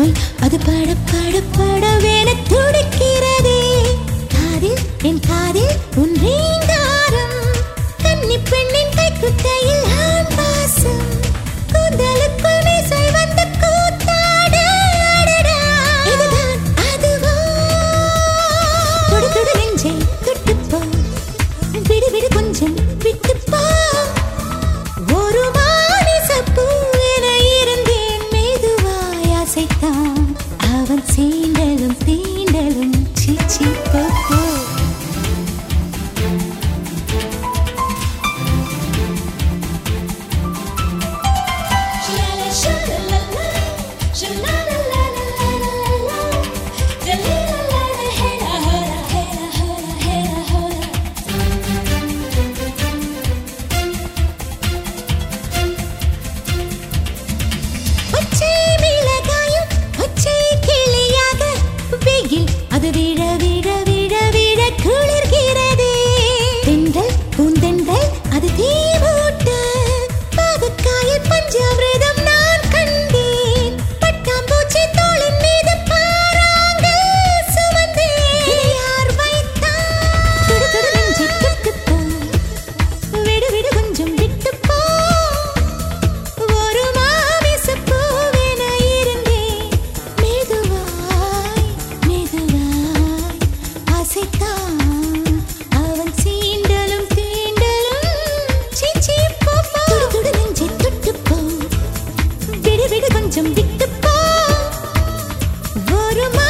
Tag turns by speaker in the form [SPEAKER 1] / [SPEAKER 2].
[SPEAKER 1] சொல் அது பட பட படவென துடிக்கிறதே காதில் என் காதில் உன் ரீங்காரம் கன்னி பெண்ணின் கைக்குட்டையில் ஆண் வாசம் கூந்தலுக்குள் மீசை வந்து கூத்தாட அடடா. இதுதான் அதுவா தொடு தொடு நெஞ்சை தொட்டுப் போ விடு விடு கொஞ்சம் விட்டுப் போ ஒரு மானிசப்பூ என இருந்தேன் மெதுவாய் அசைத்தான் அவன் சீண்டலும் தீண்டலும் சீச்சி போ போ. பச்சை மிளகாயும் பச்சை கிளியாக வெயில் அது விழ விழ விழ விழ குளிர்கிறதே தென்றல் பூந்தென்றல் அது தீவூட்ட பாகக்காயில் பஞ்சாமிரதம் நான் கண்டேன் பட்டாம்பூச்சி தோளின் மீது பாராங்கள் சுமந்தேன் இதை யார் வைத்தார் தொடு தொடு நெஞ்சை தொட்டுப் போ. விடு விடு கொஞ்சம் விட்டுப் போ ஒரு மாமிசப் பூவென இருந்தேன். மெதுவாய், மெதுவாய் அசைத்தான். அவன் சீண்டலும் தீண்டலும் சீச்சி போ போ. தொடு தொடு நெஞ்சை தொட்டுப் போ. விடு விடு கொஞ்சம் விட்டுப் போ. ஒரு